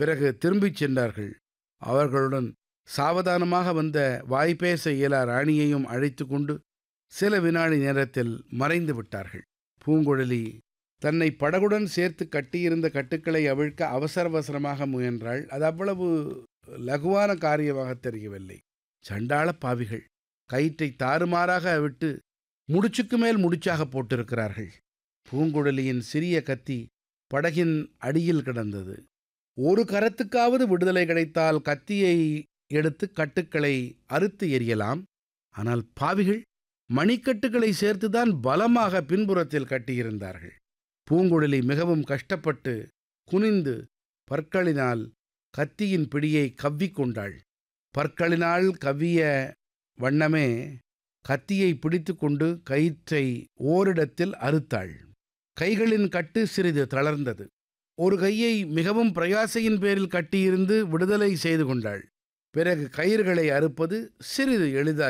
பிறகு திரும்பிச் சென்றார்கள் அவர்களுடன் சாவதானமாக வந்த வாய்பேச இயலா ராணியையும் அழைத்து கொண்டு சில வினாடி நேரத்தில் மறைந்து விட்டார்கள் பூங்குழலி தன்னை படகுடன் சேர்த்து கட்டியிருந்த கட்டுக்களை அவிழ்க்க அவசர அவசரமாக முயன்றாள் அது அவ்வளவு லகுவான காரியமாக தெரியவில்லை சண்டாள பாவிகள் கயிற்றை தாறுமாறாக விட்டு முடிச்சுக்கு மேல் முடிச்சாக போட்டிருக்கிறார்கள் பூங்குழலியின் சிறிய கத்தி படகின் அடியில் கிடந்தது ஒரு கரத்துக்காவது விடுதலை கிடைத்தால் கத்தியை எடுத்து கட்டுக்களை அறுத்து எறியலாம் ஆனால் பாவிகள் மணிக்கட்டுகளை சேர்த்துதான் பலமாக பின்புறத்தில் கட்டியிருந்தார்கள் பூங்குழலி மிகவும் கஷ்டப்பட்டு குனிந்து பற்களினால் கத்தியின் பிடியை கவ்விக்கொண்டாள் பற்களினால் கவ்விய வண்ணமே கத்தியை பிடித்து கொண்டு கயிற்றை ஓரிடத்தில் அறுத்தாள் கைகளின் கட்டு சிறிது தளர்ந்தது ஒரு கையை மிகவும் பிரயாசையின் பேரில் கட்டியிருந்து விடுதலை செய்து கொண்டாள் பிறகு கயிறுகளை அறுப்பது சிறிது எளிதாகி